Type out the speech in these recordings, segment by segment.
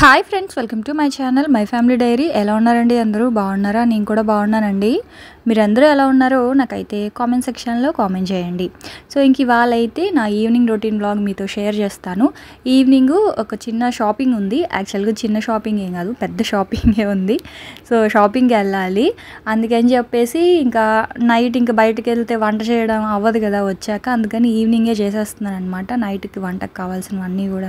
hi friends welcome to my channel my family diary ఎలా ఉన్నారండి అందరూ బాగున్నారా నేను కూడా బాగున్నానండి మీరందరూ ఎలా ఉన్నారో నాకైతే కామెంట్ సెక్షన్లో కామెంట్ చేయండి సో ఇంక ఇవాళ అయితే నా ఈవినింగ్ రొటీన్ బ్లాగ్ మీతో షేర్ చేస్తాను ఈవినింగ్ ఒక చిన్న షాపింగ్ ఉంది యాక్చువల్గా చిన్న షాపింగ్ ఏం కాదు పెద్ద షాపింగే ఉంది సో షాపింగ్కి వెళ్ళాలి అందుకని చెప్పేసి ఇంకా నైట్ ఇంకా బయటకు వెళ్తే వంట చేయడం అవ్వదు కదా వచ్చాక అందుకని ఈవినింగే చేసేస్తున్నాను అనమాట నైట్కి వంటకు కావాల్సినవన్నీ కూడా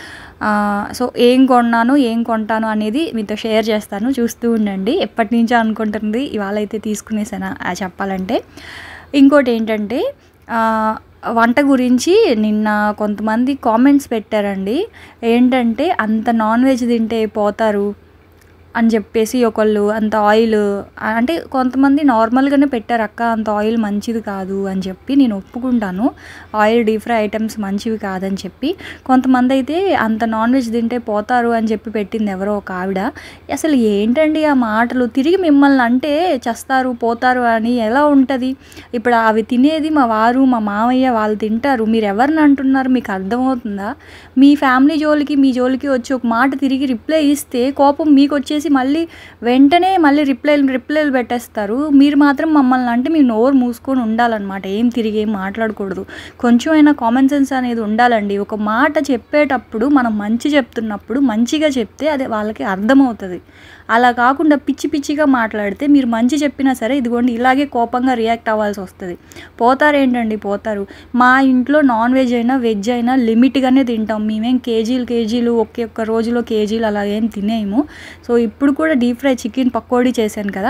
సో ఏం కొన్నాను ఏం కొంటాను అనేది మీతో షేర్ చేస్తాను చూస్తూ ఉండండి ఎప్పటి నుంచో అనుకుంటుంది ఇవాళ అయితే తీసుకునేసాను ఆ చెప్పాలంటే ఇంకోటి ఏంటంటే ఆ, వంట గురించి నిన్న కొంతమంది కామెంట్స్ పెట్టారండి ఏంటంటే అంత నాన్ వెజ్ తింటే పోతారు అని చెప్పేసి ఒకళ్ళు అంత ఆయిల్ అంటే కొంతమంది నార్మల్గానే పెట్టారు అక్క అంత ఆయిల్ మంచిది కాదు అని చెప్పి నేను ఒప్పుకుంటాను ఆయిల్ డీప్ ఫ్రై ఐటమ్స్ మంచివి కాదని చెప్పి కొంతమంది అయితే అంత నాన్ వెజ్ తింటే పోతారు అని చెప్పి పెట్టింది ఎవరో ఒక ఆవిడ అసలు ఏంటండి ఆ మాటలు తిరిగి మిమ్మల్ని అంటే చస్తారు పోతారు అని ఎలా ఉంటుంది ఇప్పుడు అవి తినేది మా వారు మా మామయ్య వాళ్ళు తింటారు మీరు ఎవరిని అంటున్నారు మీకు అర్థమవుతుందా మీ ఫ్యామిలీ జోలికి మీ జోలికి వచ్చి ఒక మాట తిరిగి రిప్లై ఇస్తే కోపం మీకు వచ్చేసి మళ్ళీ వెంటనే మళ్ళీ రిప్లైలు రిప్లైలు పెట్టేస్తారు మీరు మాత్రం మమ్మల్ని అంటే మీ నోరు మూసుకొని ఉండాలన్నమాట ఏం తిరిగి ఏం మాట్లాడకూడదు కొంచెం అయినా కామన్ సెన్స్ అనేది ఉండాలండి ఒక మాట చెప్పేటప్పుడు మనం మంచి చెప్తున్నప్పుడు మంచిగా చెప్తే అది వాళ్ళకి అర్థమవుతుంది అలా కాకుండా పిచ్చి పిచ్చిగా మాట్లాడితే మీరు మంచి చెప్పినా సరే ఇదిగోండి ఇలాగే కోపంగా రియాక్ట్ అవ్వాల్సి వస్తుంది పోతారేంటండి పోతారు మా ఇంట్లో నాన్ వెజ్ అయినా వెజ్ అయినా లిమిట్గానే తింటాం మేమేం కేజీలు కేజీలు ఒకే ఒక్క రోజులో కేజీలు అలా ఏం తినేయము సో ఇప్పుడు కూడా డీప్ ఫ్రై చికెన్ పకోడీ చేశాను కదా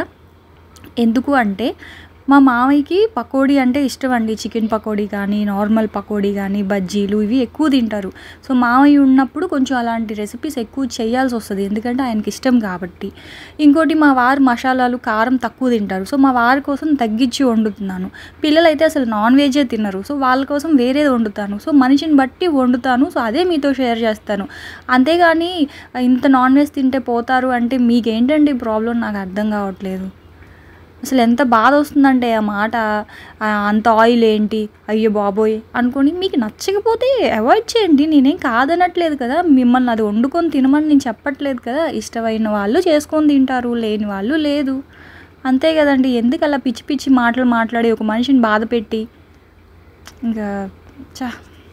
ఎందుకు అంటే మా మామయ్యకి పకోడీ అంటే ఇష్టం అండి చికెన్ పకోడీ కానీ నార్మల్ పకోడీ కానీ బజ్జీలు ఇవి ఎక్కువ తింటారు సో మామయ్య ఉన్నప్పుడు కొంచెం అలాంటి రెసిపీస్ ఎక్కువ చేయాల్సి వస్తుంది ఎందుకంటే ఆయనకి ఇష్టం కాబట్టి ఇంకోటి మా వారు మసాలాలు కారం తక్కువ తింటారు సో మా వారి కోసం తగ్గించి వండుతున్నాను పిల్లలైతే అసలు నాన్ వెజే తినరు సో వాళ్ళ కోసం వేరేది వండుతాను సో మనిషిని బట్టి వండుతాను సో అదే మీతో షేర్ చేస్తాను అంతేగాని ఇంత నాన్ వెజ్ తింటే పోతారు అంటే మీకేంటండి ప్రాబ్లం నాకు అర్థం కావట్లేదు అసలు ఎంత బాధ వస్తుందంటే ఆ మాట ఆ, అంత ఆయిల్ ఏంటి అయ్యో బాబోయ్ అనుకొని మీకు నచ్చకపోతే అవాయిడ్ చేయండి నేనేం కాదనట్లేదు కదా మిమ్మల్ని అది వండుకొని తినమని నేను చెప్పట్లేదు కదా ఇష్టమైన వాళ్ళు చేసుకొని తింటారు లేని వాళ్ళు లేదు అంతే కదండి ఎందుకు అలా పిచ్చి పిచ్చి మాటలు మాట్లాడి ఒక మనిషిని బాధ పెట్టి ఇంకా చా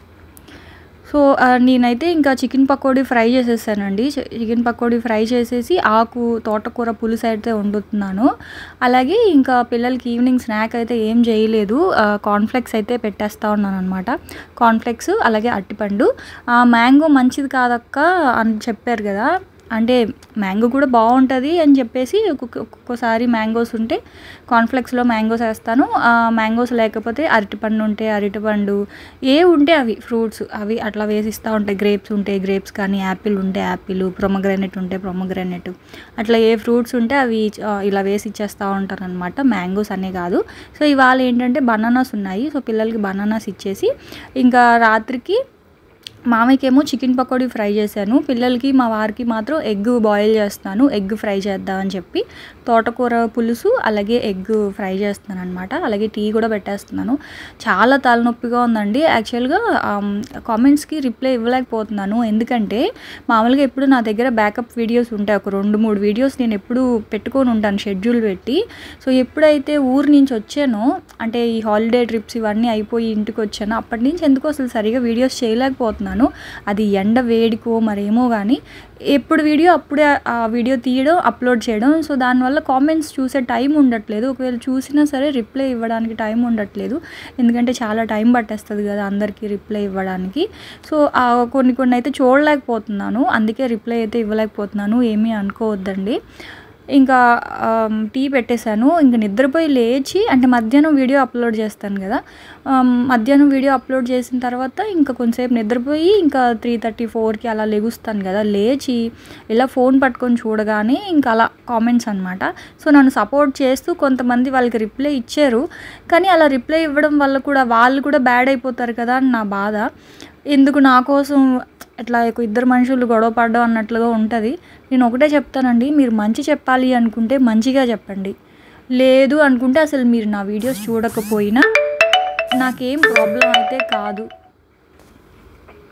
సో ఆ, నేనైతే ఇంకా చికెన్ పకోడీ ఫ్రై చేసేసానండి చి- చికెన్ పకోడీ ఫ్రై చేసేసి ఆకు తోటకూర పులుసు అయితే వండుతున్నాను అలాగే ఇంకా పిల్లలకి ఈవినింగ్ స్నాక్ అయితే ఏం చేయలేదు కార్న్ఫ్లెక్స్ అయితే పెట్టేస్తా ఉన్నాను అనమాట కార్న్ఫ్లెక్స్ అలాగే అట్టిపండు మ్యాంగో మంచిది కాదక్క అని చెప్పారు కదా అంటే మ్యాంగో కూడా బాగుంటుంది అని చెప్పేసి ఒక్కొక్క ఒక్కొక్కసారి మ్యాంగోస్ ఉంటే కార్న్ఫ్లెక్స్లో మ్యాంగోస్ వేస్తాను మ్యాంగోస్ లేకపోతే అరటిపండు ఉంటే అరటిపండు ఏ ఉంటే అవి ఫ్రూట్స్ అవి అట్లా వేసిస్తూ ఉంటాయి గ్రేప్స్ ఉంటే గ్రేప్స్ కానీ యాపిల్ ఉంటే యాపిల్ ప్రొమగ్రానెట్ ఉంటే ప్రొమగ్రానెట్ అట్లా ఏ ఫ్రూట్స్ ఉంటే అవి ఆ, ఇలా వేసి ఇచ్చేస్తూ ఉంటారు అనమాట మ్యాంగోస్ అనే కాదు సో ఇవాళ ఏంటంటే బనానాస్ ఉన్నాయి సో పిల్లలకి బనానాస్ ఇచ్చేసి ఇంకా రాత్రికి మామయ్యకేమో చికెన్ పకోడీ ఫ్రై చేశాను పిల్లలకి మా వారికి మాత్రం ఎగ్ బాయిల్ చేస్తాను ఎగ్ ఫ్రై చేద్దామని చెప్పి తోటకూర పులుసు అలాగే ఎగ్ ఫ్రై చేస్తున్నాను అనమాట అలాగే టీ కూడా పెట్టేస్తున్నాను చాలా తలనొప్పిగా ఉందండి యాక్చువల్గా కామెంట్స్కి రిప్లై ఇవ్వలేకపోతున్నాను ఎందుకంటే మామూలుగా ఎప్పుడు నా దగ్గర బ్యాకప్ వీడియోస్ ఉంటాయి ఒక రెండు మూడు వీడియోస్ నేను ఎప్పుడు పెట్టుకొని ఉంటాను షెడ్యూల్ పెట్టి సో ఎప్పుడైతే ఊరు నుంచి వచ్చానో అంటే ఈ హాలిడే ట్రిప్స్ ఇవన్నీ అయిపోయి ఇంటికి వచ్చానో అప్పటి నుంచి ఎందుకో అసలు సరిగా వీడియోస్ చేయలేకపోతున్నాను అది ఎండ వేడికో మరేమో కానీ ఎప్పుడు వీడియో అప్పుడే ఆ వీడియో తీయడం అప్లోడ్ చేయడం సో దానివల్ల కామెంట్స్ చూసే టైం ఉండట్లేదు ఒకవేళ చూసినా సరే రిప్లై ఇవ్వడానికి టైం ఉండట్లేదు ఎందుకంటే చాలా టైం పట్టేస్తుంది కదా అందరికీ రిప్లై ఇవ్వడానికి సో ఆ కొన్ని కొన్ని అయితే చూడలేకపోతున్నాను అందుకే రిప్లై అయితే ఇవ్వలేకపోతున్నాను ఏమీ అనుకోవద్దండి ఇంకా ఆమ్, టీ పెట్టేశాను ఇంక నిద్రపోయి లేచి అంటే మధ్యాహ్నం వీడియో అప్లోడ్ చేస్తాను కదా ఆమ్, మధ్యాహ్నం వీడియో అప్లోడ్ చేసిన తర్వాత ఇంకా కొంతసేపు నిద్రపోయి ఇంకా త్రీ థర్టీ ఫోర్కి అలా లెగుస్తాను కదా లేచి ఇలా ఫోన్ పట్టుకొని చూడగానే ఇంకా అలా కామెంట్స్ అనమాట సో నన్ను సపోర్ట్ చేస్తూ కొంతమంది వాళ్ళకి రిప్లై ఇచ్చారు కానీ అలా రిప్లై ఇవ్వడం వల్ల కూడా వాళ్ళు కూడా బ్యాడ్ అయిపోతారు కదా అని నా బాధ ఎందుకు నా కోసం ఇట్లా ఒక ఇద్దరు మనుషులు గొడవ పడడం అన్నట్లుగా ఉంటుంది నేను ఒకటే చెప్తానండి మీరు మంచి చెప్పాలి అనుకుంటే మంచిగా చెప్పండి లేదు అనుకుంటే అసలు మీరు నా వీడియోస్ చూడకపోయినా నాకేం ప్రాబ్లం అయితే కాదు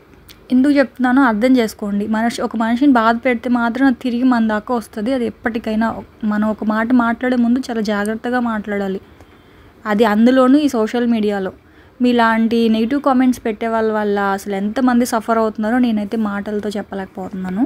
ఎందుకు చెప్తున్నానో అర్థం చేసుకోండి మనిషి ఒక మనిషిని బాధ పెడితే మాత్రం అది తిరిగి మన దాకా వస్తుంది అది ఎప్పటికైనా మనం ఒక మాట మాట్లాడే ముందు చాలా జాగ్రత్తగా మాట్లాడాలి అది అందులోనూ ఈ సోషల్ మీడియాలో మీలాంటి నెగిటివ్ కామెంట్స్ పెట్టే వాళ్ళ వల్ల అసలు ఎంతమంది సఫర్ అవుతున్నారో నేనైతే మాటలతో చెప్పలేకపోతున్నాను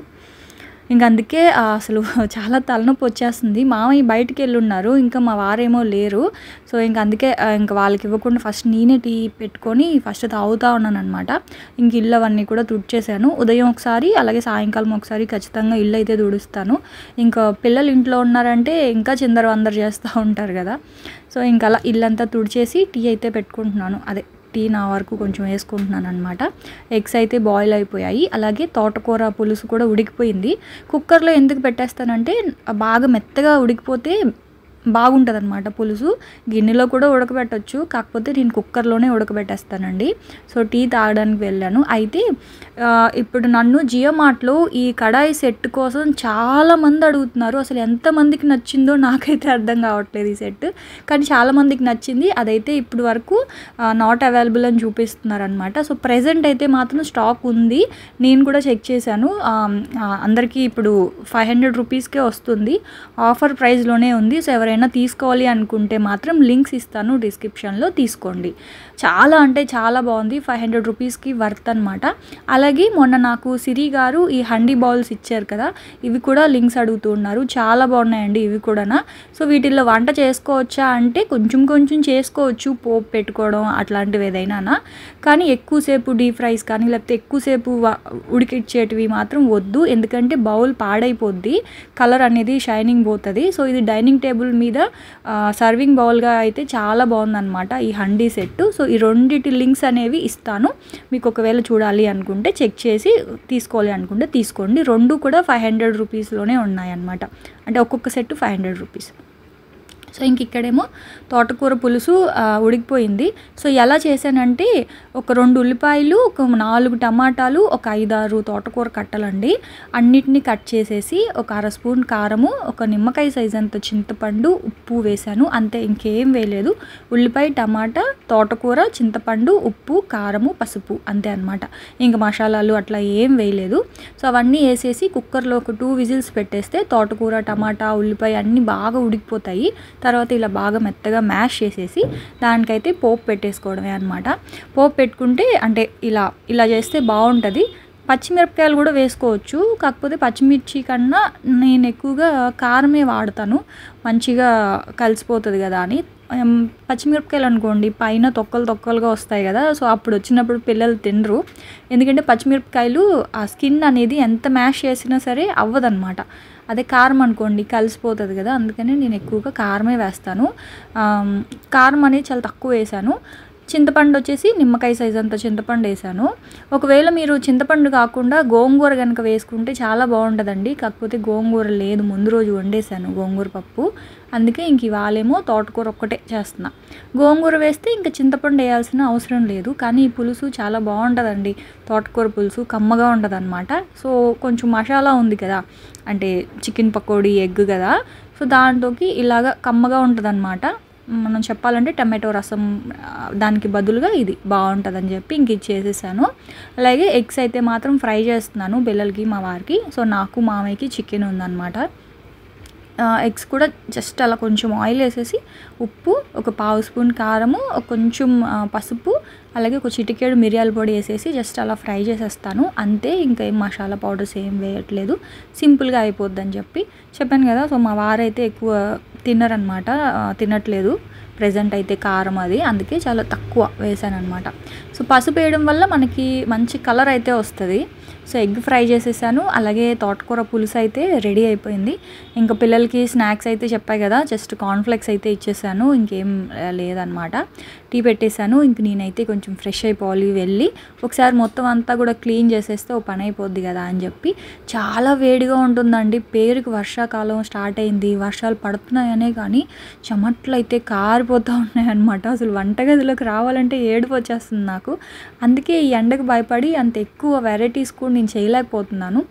ఇంక అందుకే ఆ, అసలు చాలా తలనొప్పి వచ్చేస్తుంది మామయ్య బయటికి వెళ్ళి ఉన్నారు ఇంకా మా వారేమో లేరు సో ఇంక అందుకే ఆ, ఇంక వాళ్ళకి ఇవ్వకుండా ఫస్ట్ నేనే టీ పెట్టుకొని ఫస్ట్ తాగుతూ ఉన్నాను అనమాట ఇంక ఇల్లు అవన్నీ కూడా తుడిచేసాను ఉదయం ఒకసారి అలాగే సాయంకాలం ఒకసారి ఖచ్చితంగా ఇల్లు అయితే తుడుస్తాను ఇంకా పిల్లలు ఇంట్లో ఉన్నారంటే ఇంకా చిందర వందర చేస్తూ ఉంటారు కదా సో ఇంకా అలా ఇల్లంతా తుడిచేసి టీ అయితే పెట్టుకుంటున్నాను అదే టీ నా వరకు కొంచెం వేసుకుంటున్నాను అనమాట ఎగ్స్ అయితే బాయిల్ అయిపోయాయి అలాగే తోటకూర పులుసు కూడా ఉడికిపోయింది కుక్కర్లో ఎందుకు పెట్టేస్తానంటే బాగా మెత్తగా ఉడికిపోతే బాగుంటుంది అనమాట పులుసు గిన్నెలో కూడా ఉడకబెట్టచ్చు కాకపోతే నేను కుక్కర్లోనే ఉడకబెట్టేస్తానండి సో టీ తాగడానికి వెళ్ళాను అయితే ఆ, ఇప్పుడు నన్ను జియో మార్ట్లో ఈ కడాయి సెట్ కోసం చాలా మంది అడుగుతున్నారు అసలు ఎంతమందికి నచ్చిందో నాకైతే అర్థం కావట్లేదు ఈ సెట్ కానీ చాలా మందికి నచ్చింది అదైతే ఇప్పుడు వరకు నాట్ అవైలబుల్ అని చూపిస్తున్నారు అనమాట సో ప్రెజెంట్ అయితే మాత్రం స్టాక్ ఉంది నేను కూడా చెక్ చేశాను ఆ, ఆ, అందరికీ ఇప్పుడు ఫైవ్ హండ్రెడ్ రూపీస్కే వస్తుంది ఆఫర్ ప్రైస్లోనే ఉంది సో ఎవరైనా తీసుకోవాలి అనుకుంటే మాత్రం లింక్స్ ఇస్తాను డిస్క్రిప్షన్లో తీసుకోండి చాలా అంటే చాలా బాగుంది ఫైవ్ హండ్రెడ్ రూపీస్కి వర్త్ అనమాట అలాగే మొన్న నాకు సిరి గారు ఈ హండీ బౌల్స్ ఇచ్చారు కదా ఇవి కూడా లింక్స్ అడుగుతూ ఉన్నారు చాలా బాగున్నాయండి ఇవి కూడా సో వీటిల్లో వంట చేసుకోవచ్చా అంటే కొంచెం కొంచెం చేసుకోవచ్చు పోపు పెట్టుకోవడం అట్లాంటివి ఏదైనా కానీ ఎక్కువసేపు డీప్ ఫ్రైస్ కానీ లేకపోతే ఎక్కువసేపు వ- ఉడికిచ్చేటివి మాత్రం వద్దు ఎందుకంటే బౌల్ పాడైపోద్ది కలర్ అనేది షైనింగ్ పోతుంది సో ఇది డైనింగ్ టేబుల్ మీద ఆ, సర్వింగ్ బౌల్గా అయితే చాలా బాగుందన్నమాట ఈ హండీ సెట్ సో ఈ రెండిటి లింక్స్ అనేవి ఇస్తాను మీకు ఒకవేళ చూడాలి అనుకుంటే చెక్ చేసి తీసుకోవాలి అనుకుంటే తీసుకోండి రెండు కూడా ఫైవ్ హండ్రెడ్ రూపీస్లోనే ఉన్నాయన్నమాట అంటే ఒక్కొక్క set five hundred rupees so ఇంక ఇక్కడేమో తోటకూర పులుసు ఆ, ఉడికిపోయింది సో ఎలా చేశానంటే ఒక రెండు ఉల్లిపాయలు ఒక నాలుగు టమాటాలు ఒక ఐదారు తోటకూర కట్టలండి అన్నిటినీ కట్ చేసేసి ఒక అర స్పూన్ కారము ఒక నిమ్మకాయ సైజ్ అంత చింతపండు ఉప్పు వేశాను అంతే ఇంకేం వేయలేదు ఉల్లిపాయ టమాటా తోటకూర చింతపండు ఉప్పు కారము పసుపు అంతే అనమాట ఇంకా మసాలాలు అట్లా ఏం వేయలేదు సో అవన్నీ వేసేసి కుక్కర్లో ఒక టూ విజిల్స్ పెట్టేస్తే తోటకూర టమాటా ఉల్లిపాయ అన్నీ బాగా ఉడికిపోతాయి తర్వాత ఇలా బాగా మెత్తగా మ్యాష్ చేసేసి దానికైతే పోపు పెట్టేసుకోవడమే అనమాట పోపు పెట్టుకుంటే అంటే ఇలా ఇలా చేస్తే బాగుంటుంది పచ్చిమిరపకాయలు కూడా వేసుకోవచ్చు కాకపోతే పచ్చిమిర్చి కన్నా నేను ఎక్కువగా కారమే వాడతాను మంచిగా కలిసిపోతుంది కదా అని ఉమ్, పచ్చిమిరపకాయలు అనుకోండి పైన తొక్కలు తొక్కలుగా వస్తాయి కదా సో అప్పుడు వచ్చినప్పుడు పిల్లలు తినరు ఎందుకంటే పచ్చిమిరపకాయలు ఆ స్కిన్ అనేది ఎంత మ్యాష్ చేసినా సరే అవ్వదన్నమాట అదే కారం అనుకోండి కలిసిపోతుంది కదా అందుకని నేను ఎక్కువగా కారమే వేస్తాను ఆమ్, కారం అనేది చాలా తక్కువ వేసాను చింతపండు వచ్చేసి నిమ్మకాయ సైజ్ అంత చింతపండు వేసాను ఒకవేళ మీరు చింతపండు కాకుండా గోంగూర కనుక వేసుకుంటే చాలా బాగుంటుందండి కాకపోతే గోంగూర లేదు ముందు రోజు వండేసాను గోంగూర పప్పు అందుకే ఇంక ఇవాళేమో తోటకూర ఒక్కటే చేస్తున్నా గోంగూర వేస్తే ఇంకా చింతపండు వేయాల్సిన అవసరం లేదు కానీ ఈ పులుసు చాలా బాగుంటుందండి తోటకూర పులుసు కమ్మగా ఉంటుంది అనమాట సో కొంచెం మసాలా ఉంది కదా అంటే చికెన్ పకోడీ ఎగ్ కదా సో దాంట్లోకి ఇలాగ కమ్మగా ఉంటుంది మనం చెప్పాలంటే టమాటో రసం ఆ, దానికి బదులుగా ఇది బాగుంటుందని చెప్పి ఇంక ఇది చేసేసాను అలాగే ఎగ్స్ అయితే మాత్రం ఫ్రై చేస్తున్నాను పిల్లలకి మా వారికి సో నాకు మామయ్యకి చికెన్ ఉందన్నమాట ఎగ్స్ కూడా జస్ట్ అలా కొంచెం ఆయిల్ వేసేసి ఉప్పు ఒక పావు స్పూన్ కారము ఒక కొంచెం ఆ, పసుపు అలాగే ఒక చిటికేడు మిరియాల పొడి వేసేసి జస్ట్ అలా ఫ్రై చేసేస్తాను అంతే ఇంకా ఏం మసాలా పౌడర్స్ ఏం వేయట్లేదు సింపుల్గా అయిపోద్ది అని చెప్పి చెప్పాను కదా సో మా వారైతే ఎక్కువ తినరనమాట తినట్లేదు ప్రజెంట్ అయితే కారం అది అందుకే చాలా తక్కువ వేసాను అనమాట సో పసుపు వేయడం వల్ల మనకి మంచి కలర్ అయితే వస్తుంది సో ఎగ్ ఫ్రై చేసేసాను అలాగే తోటకూర పులుసు అయితే రెడీ అయిపోయింది ఇంకా పిల్లలకి స్నాక్స్ అయితే చెప్పాయి కదా జస్ట్ కార్న్ఫ్లెక్స్ అయితే ఇచ్చేసాను ఇంకేం ఆ, లేదనమాట టీ పెట్టేశాను ఇంక నేనైతే కొంచెం ఫ్రెష్ అయిపోవాలి వెళ్ళి ఒకసారి మొత్తం అంతా కూడా క్లీన్ చేసేస్తే ఓ పని అయిపోద్ది కదా అని చెప్పి చాలా వేడిగా ఉంటుందండి పేరుకి వర్షాకాలం స్టార్ట్ అయింది వర్షాలు పడుతున్నాయనే కానీ చెమట్లు అయితే కారిపోతూ ఉన్నాయన్నమాట అసలు వంటగదిలోకి రావాలంటే ఏడుపు వచ్చేస్తుంది నాకు అందుకే ఈ ఎండకు భయపడి అంత ఎక్కువ వెరైటీస్ కూడా నేను చేయలేకపోతున్నాను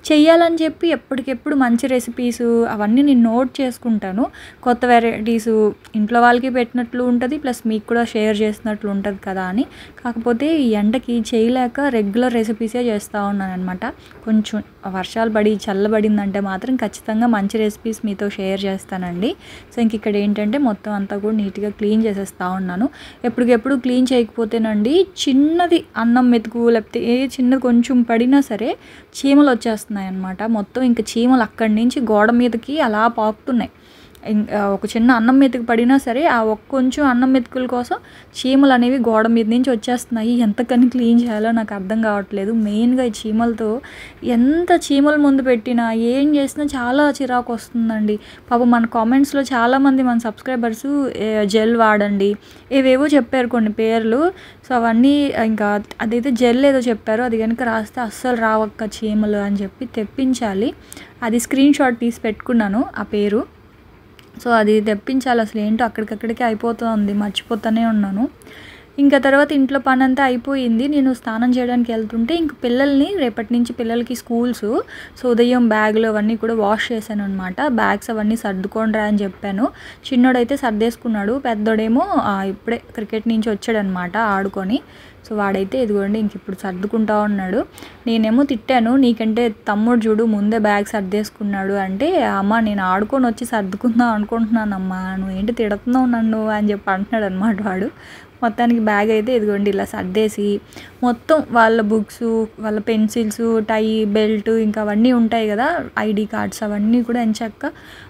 చెయ్యాలని చెప్పి ఎప్పటికెప్పుడు మంచి రెసిపీస్ అవన్నీ నేను నోట్ చేసుకుంటాను కొత్త వెరైటీస్ ఇంట్లో వాళ్ళకి పెట్టినట్లు ఉంటుంది ప్లస్ మీకు కూడా షేర్ చేసినట్లు ఉంటుంది కదా అని కాకపోతే ఈ ఎండకి చేయలేక రెగ్యులర్ రెసిపీసే చేస్తూ ఉన్నాను అనమాట కొంచెం వర్షాలు పడి చల్లబడిందంటే మాత్రం ఖచ్చితంగా మంచి రెసిపీస్ మీతో షేర్ చేస్తానండి సో ఇంక ఇక్కడ ఏంటంటే మొత్తం అంతా కూడా నీట్గా క్లీన్ చేసేస్తూ ఉన్నాను ఎప్పటికెప్పుడు క్లీన్ చేయకపోతేనండి చిన్నది అన్నం మెతుకు లేకపోతే ఏ చిన్నది కొంచెం పడినా సరే చీమలు వచ్చేస్తున్నాయి అన్నమాట మొత్తం ఇంకా చీమలు అక్కడి నుంచి గోడ మీదకి అలా పాకుతున్నాయి ఇం- ఆ, ఒక చిన్న అన్నం మెతుకు పడినా సరే ఆ ఒక్క కొంచెం అన్నం మెతుకుల కోసం చీమలు అనేవి గోడ మీద నుంచి వచ్చేస్తున్నాయి ఎంతకని క్లీన్ చేయాలో నాకు అర్థం కావట్లేదు మెయిన్గా ఈ చీమలతో ఎంత చీమల ముందు పెట్టినా ఏం చేసినా చాలా చిరాకు వస్తుందండి పాపం మన కామెంట్స్లో చాలామంది మన సబ్స్క్రైబర్స్ జెల్ వాడండి ఏవేవో చెప్పారు కొన్ని పేర్లు సో అవన్నీ ఇంకా అదైతే జెల్ ఏదో చెప్పారు అది కనుక రాస్తే అస్సలు రావక్క చీమలు అని చెప్పి తెప్పించాలి అది స్క్రీన్ షాట్ తీసి పెట్టుకున్నాను ఆ పేరు సో అది తెప్పించాలి అసలు ఏంటో అక్కడికక్కడికే అయిపోతుంది మర్చిపోతూనే ఉన్నాను ఇంకా తర్వాత ఇంట్లో పని అంతా అయిపోయింది నేను స్నానం చేయడానికి వెళ్తుంటే ఇంక పిల్లల్ని రేపటి నుంచి పిల్లలకి స్కూల్స్ సో ఉదయం బ్యాగులు అవన్నీ కూడా వాష్ చేశాను అనమాట బ్యాగ్స్ అవన్నీ సర్దుకోండి రా అని చెప్పాను చిన్నోడైతే సర్దేసుకున్నాడు పెద్దోడేమో ఆ, ఇప్పుడే క్రికెట్ నుంచి వచ్చాడనమాట ఆడుకొని సో వాడైతే ఇదిగోండి ఇంక ఇప్పుడు సర్దుకుంటా ఉన్నాడు నేనేమో తిట్టాను నీకంటే తమ్ముడు చూడు ముందే బ్యాగ్ సర్దేసుకున్నాడు అంటే అమ్మ నేను ఆడుకొని వచ్చి సర్దుకుందాం అనుకుంటున్నానమ్మా నువ్వు ఏంటి తిడుతున్నావు నన్ను అని చెప్పి అంటున్నాడు అనమాట వాడు మొత్తానికి బ్యాగ్ అయితే ఇదిగోండి ఇలా సర్దేసి మొత్తం వాళ్ళ బుక్స్ వాళ్ళ పెన్సిల్స్ టై బెల్ట్ ఇంకా అవన్నీ ఉంటాయి కదా ఐడి కార్డ్స్ అవన్నీ కూడా ఎంచక్క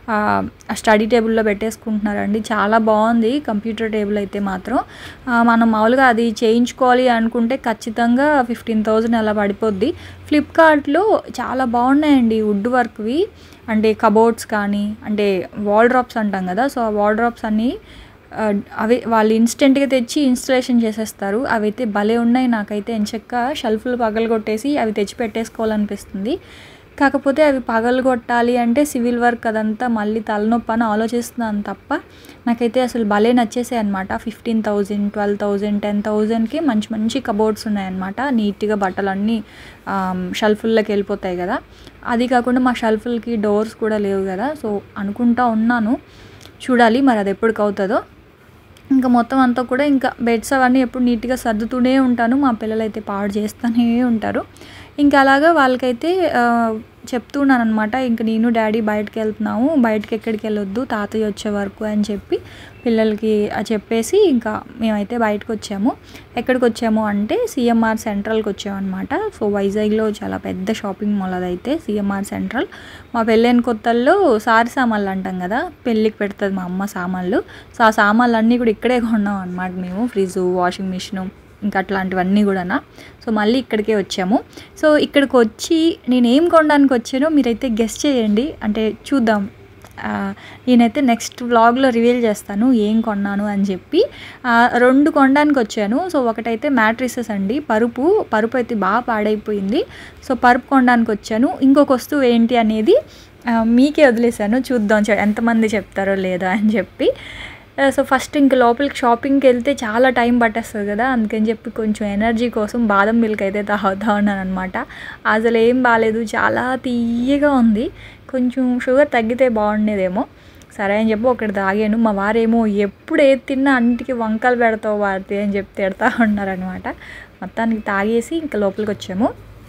ఆ స్టడీ టేబుల్లో పెట్టేసుకుంటున్నారండి చాలా బాగుంది కంప్యూటర్ టేబుల్ అయితే మాత్రం ఆ, మనం మామూలుగా అది చేయించుకోవాలి అనుకుంటే ఖచ్చితంగా ఫిఫ్టీన్ థౌజండ్ అలా పడిపోద్ది ఫ్లిప్కార్ట్లో చాలా బాగున్నాయండి వుడ్ వర్క్వి అంటే కబోర్డ్స్ కానీ అంటే వాల్ డ్రాప్స్ అంటాం కదా సో ఆ వాల్ డ్రాప్స్ అన్నీ ఆ, అవి వాళ్ళు ఇన్స్టెంట్గా తెచ్చి ఇన్స్టలేషన్ చేసేస్తారు అవి అయితే భలే ఉన్నాయి నాకైతే ఎంచక్క షెల్ఫ్లు పగలగొట్టేసి అవి తెచ్చి పెట్టేసుకోవాలనిపిస్తుంది కాకపోతే అవి పగలగొట్టాలి అంటే సివిల్ వర్క్ అదంతా మళ్ళీ తలనొప్పి అని ఆలోచిస్తున్నాను తప్ప నాకైతే అసలు భలే నచ్చేసాయి అనమాట fifteen thousand twelve thousand ten థౌజండ్కి మంచి మంచి కబోర్డ్స్ ఉన్నాయన్నమాట నీట్గా బట్టలన్నీ షెల్ఫుల్లోకి వెళ్ళిపోతాయి కదా అది కాకుండా మా షెల్ఫులకి డోర్స్ కూడా లేవు కదా సో అనుకుంటా ఉన్నాను చూడాలి మరి అది ఎప్పటికి అవుతుందో ఇంకా మొత్తం అంతా కూడా ఇంకా బెడ్స్ అవన్నీ ఎప్పుడు నీట్గా సర్దుతూనే ఉంటాను మా పిల్లలు అయితే పాడు చేస్తూనే ఉంటారు ఇంకా అలాగా వాళ్ళకైతే ఆ, చెప్తున్నాను అనమాట ఇంక నేను డాడీ బయటకు వెళ్తున్నాము బయటకి ఎక్కడికి వెళ్ళొద్దు తాతయ్య వచ్చే వరకు అని చెప్పి పిల్లలకి ఆ చెప్పేసి ఇంకా మేమైతే బయటకు వచ్చాము ఎక్కడికి వచ్చాము అంటే సిఎంఆర్ సెంట్రల్కి వచ్చామన్నమాట సో వైజాగ్లో చాలా పెద్ద షాపింగ్ మాల్ అదైతే సిఎంఆర్ సెంట్రల్ మా పెళ్ళైన కొత్తల్లో సారి సామాన్లు అంటాం కదా పెళ్ళికి పెడుతుంది మా అమ్మ సామాన్లు సో ఆ సామాన్లు అన్నీ కూడా ఇక్కడే కొన్నాం అనమాట మేము ఫ్రిడ్జ్ వాషింగ్ మిషను ఇంకా అట్లాంటివన్నీ కూడా సో మళ్ళీ ఇక్కడికే వచ్చాము సో ఇక్కడికి వచ్చి నేను ఏం కొనడానికి వచ్చానో మీరైతే గెస్ట్ చేయండి అంటే చూద్దాం ఆ, నేనైతే నెక్స్ట్ వ్లాగ్లో రివీల్ చేస్తాను ఏం కొన్నాను అని చెప్పి ఆ, రెండు కొనడానికి వచ్చాను సో ఒకటైతే మ్యాట్రిసెస్ అండి పరుపు పరుపు అయితే బాగా పాడైపోయింది సో పరుపు కొనడానికి వచ్చాను ఇంకొక వస్తువు ఏంటి అనేది ఆ, మీకే వదిలేశాను చూద్దాం చె- ఎంతమంది చెప్తారో లేదో అని చెప్పి ఆ, సో ఫస్ట్ ఇంక లోపలికి షాపింగ్కి వెళ్తే చాలా టైం పట్టేస్తుంది కదా అందుకని చెప్పి కొంచెం ఎనర్జీ కోసం బాదం మిల్క్ అయితే తాగుతా ఉన్నాను అనమాట అసలు ఏం బాగాలేదు చాలా తీయగా ఉంది కొంచెం షుగర్ తగ్గితే బాగుండేదేమో సరే అని చెప్పి ఒకటి తాగాను మా వారేమో ఎప్పుడు ఏది తిన్నా అన్నిటికీ వంకలు పెడతావు వాడితే అని చెప్పి తిడతా ఉన్నారనమాట మొత్తానికి తాగేసి ఇంకా లోపలికి వచ్చాము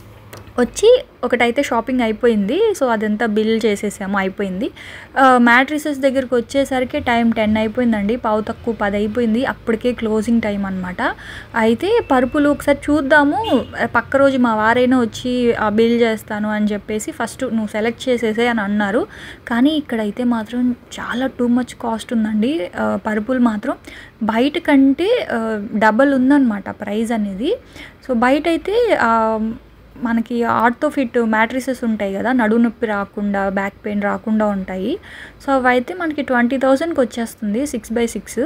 వచ్చి ఒకటైతే షాపింగ్ అయిపోయింది సో అదంతా బిల్ చేసేసాము అయిపోయింది మ్యాట్రిసెస్ దగ్గరికి వచ్చేసరికి టైం టెన్ అయిపోయిందండి పావు తక్కువ పది అయిపోయింది అప్పటికే క్లోజింగ్ టైం అనమాట అయితే పరుపులు ఒకసారి చూద్దాము పక్క రోజు మా వారైనా వచ్చి ఆ బిల్ చేస్తాను అని చెప్పేసి ఫస్ట్ నువ్వు సెలెక్ట్ చేసేసే అని అన్నారు కానీ ఇక్కడైతే మాత్రం చాలా టూ మచ్ కాస్ట్ ఉందండి ఆ, పరుపులు మాత్రం బయట కంటే డబల్ ఉందన్నమాట ప్రైస్ అనేది సో బయట అయితే ఆ, మనకి ఆర్తో ఫిట్ మ్యాట్రిసెస్ ఉంటాయి కదా నడుము నొప్పి రాకుండా బ్యాక్ పెయిన్ రాకుండా ఉంటాయి సో అవి అయితే మనకి ట్వంటీ థౌజండ్కి వచ్చేస్తుంది six by six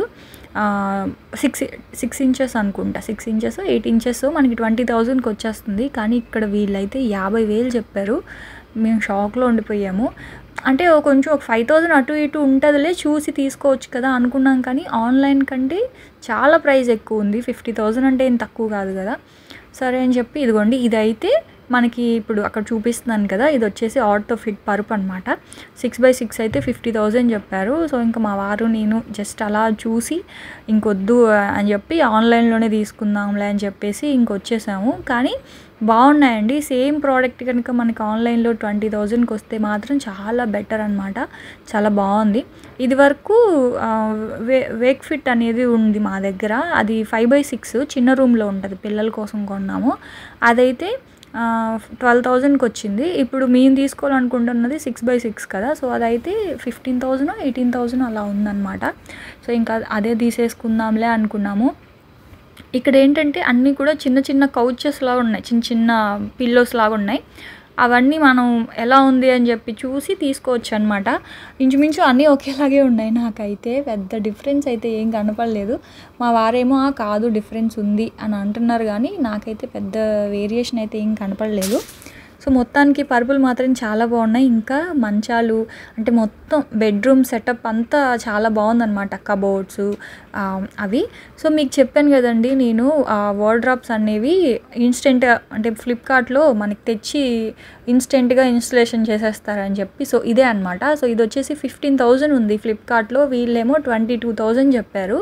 six six inches అనుకుంటా సిక్స్ ఇంచెస్ ఎయిట్ ఇంచెస్ మనకి ట్వంటీ థౌజండ్కి వచ్చేస్తుంది కానీ ఇక్కడ వీళ్ళైతే యాభై వేలు చెప్పారు మేము షాక్లో ఉండిపోయాము అంటే ఓ కొంచెం ఒక ఫైవ్ థౌజండ్ అటు ఇటు ఉంటుందిలే చూసి తీసుకోవచ్చు కదా అనుకున్నాం కానీ ఆన్లైన్ కంటే చాలా ప్రైస్ ఎక్కువ ఉంది ఫిఫ్టీ థౌజండ్ అంటే ఏం తక్కువ కాదు కదా సరే అని చెప్పి ఇదిగోండి ఇదైతే మనకి ఇప్పుడు అక్కడ చూపిస్తున్నాను కదా ఇది వచ్చేసి ఆటో ఫిట్ పరుపు అనమాట సిక్స్ బై సిక్స్ అయితే ఫిఫ్టీ థౌజండ్ చెప్పారు సో ఇంకా మా వారు నేను జస్ట్ అలా చూసి ఇంకొద్దు అని చెప్పి ఆన్లైన్లోనే తీసుకుందాంలే అని చెప్పేసి ఇంకొచ్చేసాము కానీ బాగున్నాయండి సేమ్ ప్రోడక్ట్ కనుక మనకి ఆన్లైన్లో ట్వంటీ థౌజండ్కి వస్తే మాత్రం చాలా బెటర్ అనమాట చాలా బాగుంది ఇది వరకు ఆ, వే వేక్ ఫిట్ అనేది ఉంది మా దగ్గర అది ఫైవ్ బై సిక్స్ చిన్న రూమ్లో ఉంటుంది పిల్లల కోసం కొన్నాము అదైతే ట్వెల్వ్ థౌజండ్కి వచ్చింది ఇప్పుడు మేము తీసుకోవాలనుకుంటున్నది సిక్స్ బై సిక్స్ కదా సో అదైతే ఫిఫ్టీన్ థౌజండ్ ఎయిటీన్ థౌజండ్ అలా ఉందన్నమాట సో ఇంకా అదే తీసేసుకుందాంలే అనుకున్నాము ఇక్కడ ఏంటంటే అన్నీ కూడా చిన్న చిన్న కౌచెస్ లాగా ఉన్నాయి చిన్న చిన్న పిల్లోస్ లాగా ఉన్నాయి అవన్నీ మనం ఎలా ఉంది అని చెప్పి చూసి తీసుకోవచ్చు అనమాట ఇంచుమించు అన్నీ ఒకేలాగే ఉన్నాయి నాకైతే పెద్ద డిఫరెన్స్ అయితే ఏం కనపడలేదు మా వారేమో "ఆ, కాదు డిఫరెన్స్ ఉంది అని అంటున్నారు కానీ నాకైతే పెద్ద వేరియేషన్ అయితే ఏం కనపడలేదు సో మొత్తానికి పరుపులు మాత్రం చాలా బాగున్నాయి ఇంకా మంచాలు అంటే మొత్తం బెడ్రూమ్ సెటప్ అంతా చాలా బాగుందన్నమాట కబోర్డ్స్ అవి సో మీకు చెప్పాను కదండి నేను వార్డ్రాప్స్ అనేవి ఇన్స్టెంట్ అంటే ఫ్లిప్కార్ట్లో మనకి తెచ్చి ఇన్స్టెంట్గా ఇన్స్టలేషన్ చేసేస్తారని చెప్పి సో ఇదే అనమాట సో ఇది వచ్చేసి ఫిఫ్టీన్ థౌజండ్ ఉంది ఫ్లిప్కార్ట్లో వీళ్ళేమో ట్వంటీ టూ థౌజండ్ చెప్పారు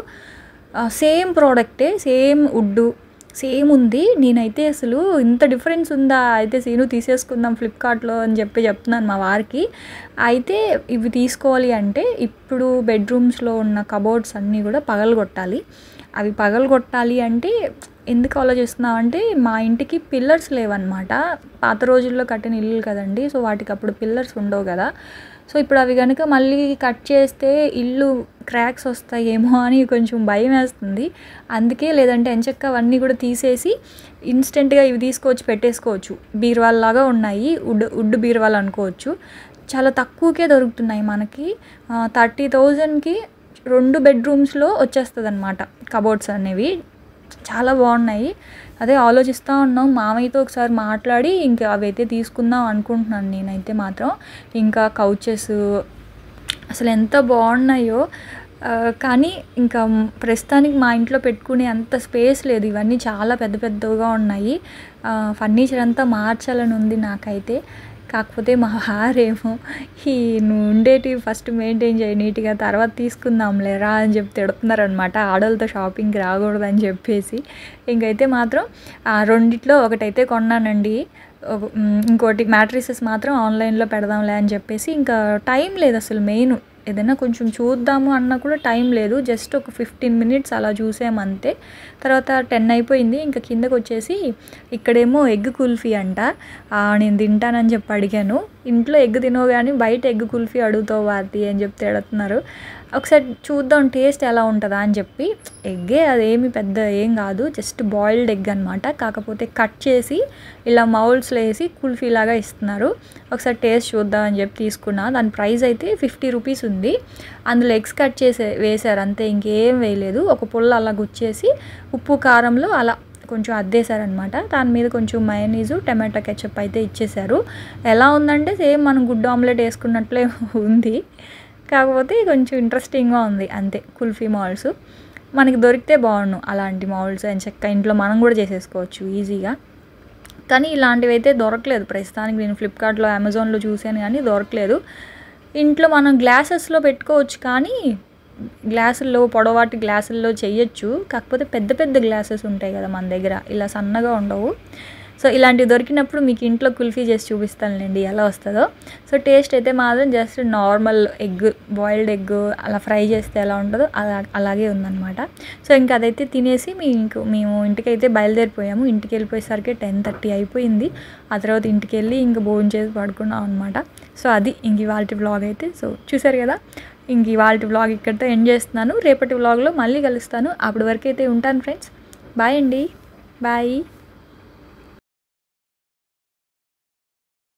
సేమ్ ప్రోడక్టే సేమ్ వుడ్డు సేమ్ ఉంది నేనైతే అసలు ఇంత డిఫరెన్స్ ఉందా అయితే సీను తీసేసుకుందాం ఫ్లిప్కార్ట్లో అని చెప్పి చెప్తున్నాను మా వారికి అయితే ఇవి తీసుకోవాలి అంటే ఇప్పుడు బెడ్రూమ్స్లో ఉన్న కబోర్డ్స్ అన్నీ కూడా పగలగొట్టాలి అవి పగలగొట్టాలి అంటే ఎందుకు ఆలోచిస్తున్నాం అంటే మా ఇంటికి పిల్లర్స్ లేవన్నమాట పాత రోజుల్లో కట్టిన ఇల్లు కదండి సో వాటికి అప్పుడు పిల్లర్స్ ఉండవు కదా సో ఇప్పుడు అవి కనుక మళ్ళీ కట్ చేస్తే ఇల్లు క్రాక్స్ వస్తాయేమో అని కొంచెం భయం వేస్తుంది అందుకే లేదంటే ఎంచక్క అవన్నీ కూడా తీసేసి ఇన్స్టెంట్గా ఇవి తీసుకొచ్చి పెట్టేసుకోవచ్చు బీరువాల్లాగా ఉన్నాయి వుడ్ వుడ్ బీరువాలు అనుకోవచ్చు చాలా తక్కువకే దొరుకుతున్నాయి మనకి థర్టీ థౌజండ్కి రెండు బెడ్రూమ్స్లో వచ్చేస్తుంది అనమాట కబోర్డ్స్ అనేవి చాలా బాగున్నాయి అదే ఆలోచిస్తూ ఉన్నాం మామయ్యతో ఒకసారి మాట్లాడి ఇంకా అవైతే తీసుకుందాం అనుకుంటున్నాను నేనైతే మాత్రం ఇంకా కౌచెస్ అసలు ఎంత బాగున్నాయో ఆ, కానీ ఇంకా ప్రస్తుతానికి మా ఇంట్లో పెట్టుకునే అంత స్పేస్ లేదు ఇవన్నీ చాలా పెద్ద పెద్దగా ఉన్నాయి ఫర్నిచర్ అంతా మార్చాలని ఉంది నాకైతే కాకపోతే మా వారేమో ఈ నువ్వు ఉండేటివి ఫస్ట్ మెయింటైన్ చేయి నీట్గా తర్వాత తీసుకుందాంలే రా అని చెప్పి తిడుతున్నారనమాట ఆడవాళ్ళతో షాపింగ్కి రాకూడదని చెప్పేసి ఇంకైతే మాత్రం ఆ రెండిట్లో ఒకటైతే కొన్నానండి ఒక- మ్, ఇంకోటి మ్యాట్రిసెస్ మాత్రం ఆన్లైన్లో పెడదాంలే అని చెప్పేసి ఇంకా టైం లేదు అసలు మెయిన్ ఏదైనా కొంచెం చూద్దాము అన్నా కూడా టైం లేదు జస్ట్ ఒక ఫిఫ్టీన్ మినిట్స్ అలా చూసామంతే తర్వాత టెన్ అయిపోయింది ఇంకా కిందకు వచ్చేసి ఇక్కడేమో ఎగ్ కుల్ఫీ అంట ఆ, నేను తింటానని చెప్పి అడిగాను ఇంట్లో ఎగ్ తినవు కానీ బయట ఎగ్ కుల్ఫీ అడుగుతావు వాటి అని చెప్పి తిడుతున్నారు ఒకసారి చూద్దాం టేస్ట్ ఎలా ఉంటుందా అని చెప్పి ఎగ్గే అదేమి పెద్ద ఏం కాదు జస్ట్ బాయిల్డ్ ఎగ్ అనమాట కాకపోతే కట్ చేసి ఇలా మౌల్స్లో వేసి కుల్ఫీ లాగా ఇస్తున్నారు ఒకసారి టేస్ట్ చూద్దాం అని చెప్పి తీసుకున్నా దాని ప్రైస్ అయితే ఫిఫ్టీ రూపీస్ ఉంది అందులో ఎగ్స్ కట్ చేసే వేశారు అంతే ఇంకేం వేయలేదు ఒక పుల్ల అలా గుచ్చేసి ఉప్పు కారంలో అలా కొంచెం అద్దేశారనమాట దాని మీద కొంచెం మయనీజు టమాటా కెచప్ అయితే ఇచ్చేశారు ఎలా ఉందంటే సేమ్ మనం గుడ్ ఆమ్లెట్ వేసుకున్నట్లే ఉంది కాకపోతే కొంచెం ఇంట్రెస్టింగ్గా ఉంది అంతే కుల్ఫీ మాల్స్ మనకి దొరికితే బాగుండు అలాంటి మాల్స్ అని చెక్క ఇంట్లో మనం కూడా చేసేసుకోవచ్చు ఈజీగా కానీ ఇలాంటివి అయితే దొరకలేదు ప్రస్తుతానికి నేను ఫ్లిప్కార్ట్లో అమెజాన్లో చూశాను కానీ దొరకలేదు ఇంట్లో మనం గ్లాసెస్లో పెట్టుకోవచ్చు కానీ గ్లాసుల్లో పొడవాటి గ్లాసుల్లో చెయ్యొచ్చు కాకపోతే పెద్ద పెద్ద గ్లాసెస్ ఉంటాయి కదా మన దగ్గర ఇలా సన్నగా ఉండవు సో ఇలాంటివి దొరికినప్పుడు మీకు ఇంట్లో కుల్ఫీ చేసి చూపిస్తానులేండి ఎలా వస్తుందో సో టేస్ట్ అయితే మాత్రం just normal egg boiled egg అలా ఫ్రై చేస్తే ఎలా ఉంటుందో అలా అలాగే ఉందన్నమాట సో ఇంకా అదైతే తినేసి మీ ఇంక మేము ఇంటికైతే బయలుదేరిపోయాము ఇంటికి వెళ్ళిపోయేసరికి టెన్ థర్టీ అయిపోయింది ఆ తర్వాత ఇంటికి వెళ్ళి ఇంకా భోజనం చేసి పడుకున్నాం అనమాట సో అది ఇంక ఇవాళ వ్లాగ్ అయితే సో చూసారు కదా ఇంక ఇవాళ వ్లాగ్ ఇక్కడితో ఎండ్ చేస్తున్నాను రేపటి వ్లాగ్లో మళ్ళీ కలుస్తాను అప్పటి వరకు అయితే ఉంటాను ఫ్రెండ్స్ బాయ్ అండి బాయ్